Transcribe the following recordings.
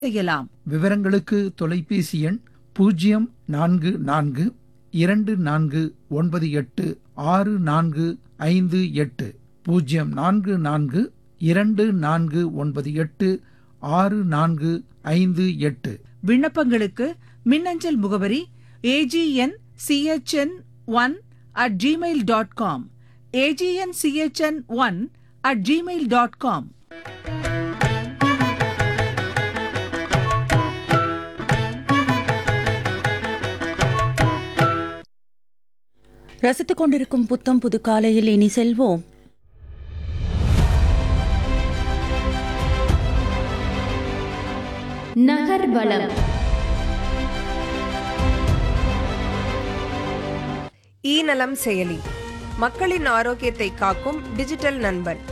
செய்யலாம் விவரங்களுக்கு தொலைபேசி எண் பூஜ்ஜியம் நான்கு நான்கு இரண்டு நான்கு ஒன்பது எட்டு ஆறு நான்கு ஐந்து எட்டு பூஜ்ஜியம் நான்கு நான்கு இரண்டு நான்கு ஒன்பது எட்டு ஆறு நான்கு ஐந்து எட்டு விண்ணப்பங்களுக்கு மின்னஞ்சல் முகவரி A G N C H N one at Gmail dot com A G N C H N one at Gmail dot com ரசித்துக் கொண்டிருக்கும் புத்தம் புது காலையில் இனி செல்வோம் நகர்வலம் இ நலம் செயலி மக்களின் ஆரோக்கியத்தை காக்கும் டிஜிட்டல் நண்பன்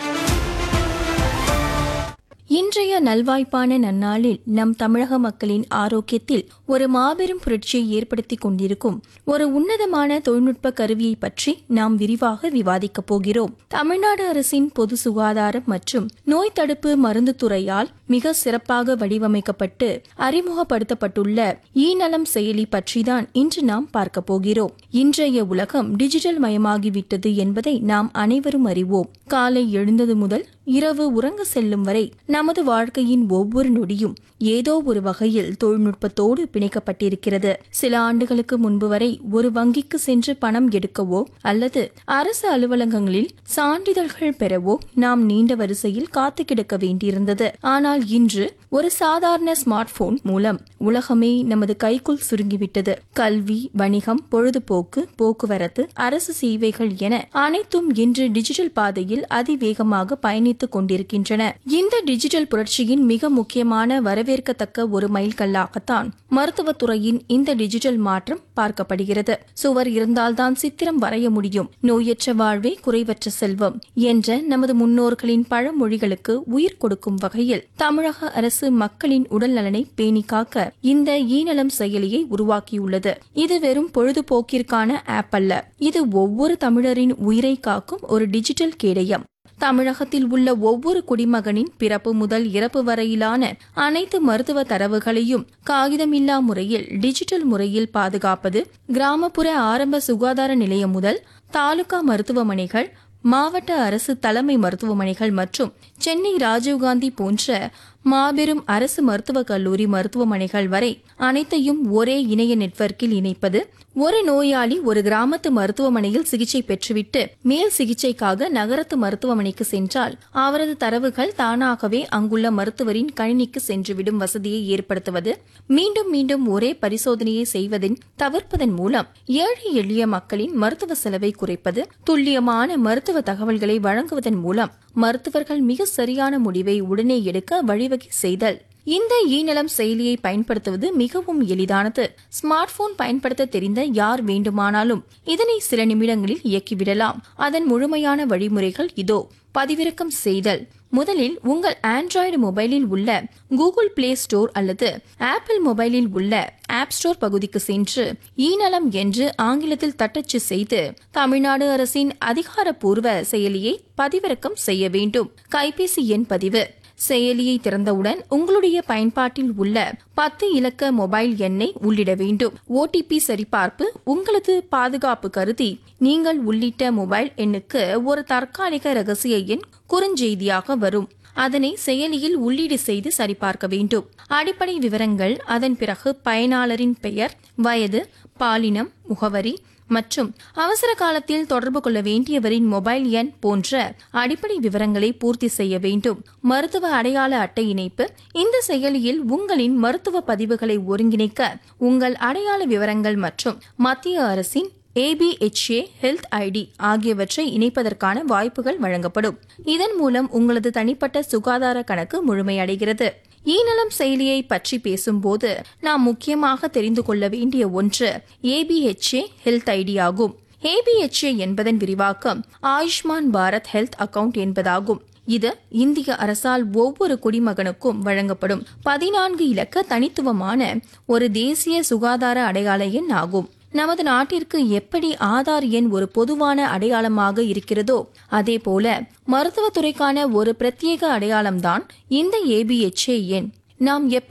இன்றைய நல்வாய்ப்பான நன்னாளில் நம் தமிழக மக்களின் ஆரோக்கியத்தில் ஒரு மாபெரும் புரட்சியை ஏற்படுத்திக் கொண்டிருக்கும் ஒரு உன்னதமான தொழில்நுட்ப கருவியை பற்றி நாம் விரிவாக விவாதிக்கப் போகிறோம் தமிழ்நாடு அரசின் பொது சுகாதாரம் மற்றும் நோய் தடுப்பு மருந்து துறையால் மிக சிறப்பாக வடிவமைக்கப்பட்டு அறிமுகப்படுத்தப்பட்டுள்ள இ நலம் செயலி பற்றிதான் இன்று நாம் பார்க்க போகிறோம் இன்றைய உலகம் டிஜிட்டல் மயமாகிவிட்டது என்பதை நாம் அனைவரும் அறிவோம் காலை எழுந்தது முதல் இரவு உறங்க செல்லும் வரை நமது வாழ்க்கையின் ஒவ்வொரு நொடியும் ஏதோ ஒரு வகையில் தொழில்நுட்பத்தோடு பிணைக்கப்பட்டிருக்கிறது சில ஆண்டுகளுக்கு முன்பு வரை ஒரு வங்கிக்கு சென்று பணம் எடுக்கவோ அல்லது அரசு அலுவலகங்களில் சான்றிதழ்கள் பெறவோ நாம் நீண்ட வரிசையில் காத்து கிடக்க வேண்டியிருந்தது ஆனால் இன்று ஒரு சாதாரண ஸ்மார்ட் போன் மூலம் உலகமே நமது கைக்குள் சுருங்கிவிட்டது கல்வி வணிகம் பொழுதுபோக்கு போக்குவரத்து அரசு சேவைகள் என அனைத்தும் இன்று டிஜிட்டல் பாதையில் அதிவேகமாக பயணித்துக் கொண்டிருக்கின்றன இந்த டிஜிட்டல் புரட்சியின் மிக முக்கியமான வரவேற்கத்தக்க ஒரு மைல்கல்லாகத்தான் மருத்துவத்துறையின் இந்த டிஜிட்டல் மாற்றம் பார்க்கப்படுகிறது சுவர் இருந்தால்தான் சித்திரம் வரைய முடியும் நோயற்ற வாழ்வே குறைவற்ற செல்வம் என்ற நமது முன்னோர்களின் பழமொழிகளுக்கு உயிர் கொடுக்கும் வகையில் தமிழக அரசு மக்களின் உடல் நலனை பேணி காக்க இந்த ஈநலம் செயலியை உருவாக்கியுள்ளது இது வெறும் பொழுதுபோக்கிற்கான ஆப் அல்ல இது ஒவ்வொரு தமிழரின் உயிரை காக்கும் ஒரு டிஜிட்டல் கேடயம் தமிழகத்தில் உள்ள ஒவ்வொரு குடிமகனின் பிறப்பு முதல் இறப்பு வரையிலான அனைத்து மருத்துவ தரவுகளையும் காகிதமில்லா முறையில் டிஜிட்டல் முறையில் பாதுகாப்பது கிராமப்புற ஆரம்ப சுகாதார நிலையம் முதல் தாலுகா மருத்துவமனைகள் மாவட்ட அரசு தலைமை மருத்துவமனைகள் மற்றும் சென்னை ராஜீவ்காந்தி போன்ற மாபெரும் அரசு மருத்துவக் கல்லூரி மருத்துவமனைகள் வரை அனைத்தையும் ஒரே இணைய நெட்வொர்க்கில் இணைப்பது ஒரு நோயாளி ஒரு கிராமத்து மருத்துவமனையில் சிகிச்சை பெற்றுவிட்டு மேல் சிகிச்சைக்காக நகரத்து மருத்துவமனைக்கு சென்றால் அவரது தரவுகள் தானாகவே அங்குள்ள மருத்துவரின் கணினிக்கு சென்றுவிடும் வசதியை ஏற்படுத்துவது மீண்டும் மீண்டும் ஒரே பரிசோதனையை செய்வதின் தவிர்ப்பதன் மூலம் ஏழை எளிய மக்களின் மருத்துவ செலவை குறைப்பது துல்லியமான மருத்துவ தகவல்களை வழங்குவதன் மூலம் மருத்துவர்கள் மிக சரியான முடிவை உடனே எடுக்க வழிவகை செய்தல் இந்த ஈநலம் செயலியை பயன்படுத்துவது மிகவும் எளிதானது ஸ்மார்ட் போன் பயன்படுத்த தெரிந்த யார் வேண்டுமானாலும் இதனை சில நிமிடங்களில் இயக்கிவிடலாம் அதன் முழுமையான வழிமுறைகள் இதோ பதிவிறக்கம் செய்தல் முதலில் உங்கள் ஆண்ட்ராய்டு மொபைலில் உள்ள கூகுள் பிளே ஸ்டோர் அல்லது ஆப்பிள் மொபைலில் உள்ள ஆப் ஸ்டோர் பகுதிக்கு சென்று ஈநலம் என்று ஆங்கிலத்தில் தட்டச்சு செய்து தமிழ்நாடு அரசின் அதிகாரப்பூர்வ செயலியை பதிவிறக்கம் செய்ய வேண்டும் கைபேசி எண் பதிவு செயலியை திறந்தவுடன் உங்களுடைய பயன்பாட்டில் உள்ள பத்து இலக்க மொபைல் எண்ணை உள்ளிட வேண்டும் ஓடிபி சரிபார்ப்பு உங்களது பாதுகாப்பு கருதி நீங்கள் உள்ளிட்ட மொபைல் எண்ணுக்கு ஒரு தற்காலிக ரகசிய எண் குறுஞ்செய்தியாக வரும் அதனை செயலியில் உள்ளீடு செய்து சரிபார்க்க வேண்டும் அடிப்படை விவரங்கள் அதன் பிறகு பயனாளரின் பெயர் வயது பாலினம் முகவரி மற்றும் அவசர காலத்தில் தொடர்பு கொள்ள வேண்டியவரின் மொபைல் எண் போன்ற அடிப்படை விவரங்களை பூர்த்தி செய்ய வேண்டும் மருத்துவ அடையாள அட்டை இணைப்பு இந்த செயலியில் உங்களின் மருத்துவ பதிவுகளை ஒருங்கிணைக்க உங்கள் அடையாள விவரங்கள் மற்றும் மத்திய அரசின் ஏபிஎச்ஏ ஹெல்த் ஐடி ஆகியவற்றை இணைப்பதற்கான வாய்ப்புகள் வழங்கப்படும் இதன் மூலம் உங்களது தனிப்பட்ட சுகாதார கணக்கு முழுமையடைகிறது ஈநலம் செயலியை பற்றி பேசும்போது நாம் முக்கியமாக தெரிந்து கொள்ள வேண்டிய ஒன்று ஏபிஹெச்ஏ ஹெல்த் ஐடி ஆகும் ஏபிஹெச்ஏ என்பதன் விரிவாக்கம் ஆயுஷ்மான் பாரத் ஹெல்த் அக்கவுண்ட் என்பதாகும் இது இந்திய அரசால் ஒவ்வொரு குடிமகனுக்கும் வழங்கப்படும் பதினான்கு இலக்க தனித்துவமான ஒரு தேசிய சுகாதார அடையாள எண் ஆகும் நமது நாட்டிற்கு எப்படி ஆதார் எண் ஒரு பொதுவான அடையாளமாக இருக்கிறதோ அதேபோல மருத்துவத்துறைக்கான ஒரு பிரத்யேக அடையாளம்தான் இந்த ஏபிஎச்ஏ எண் நாம் எப்படி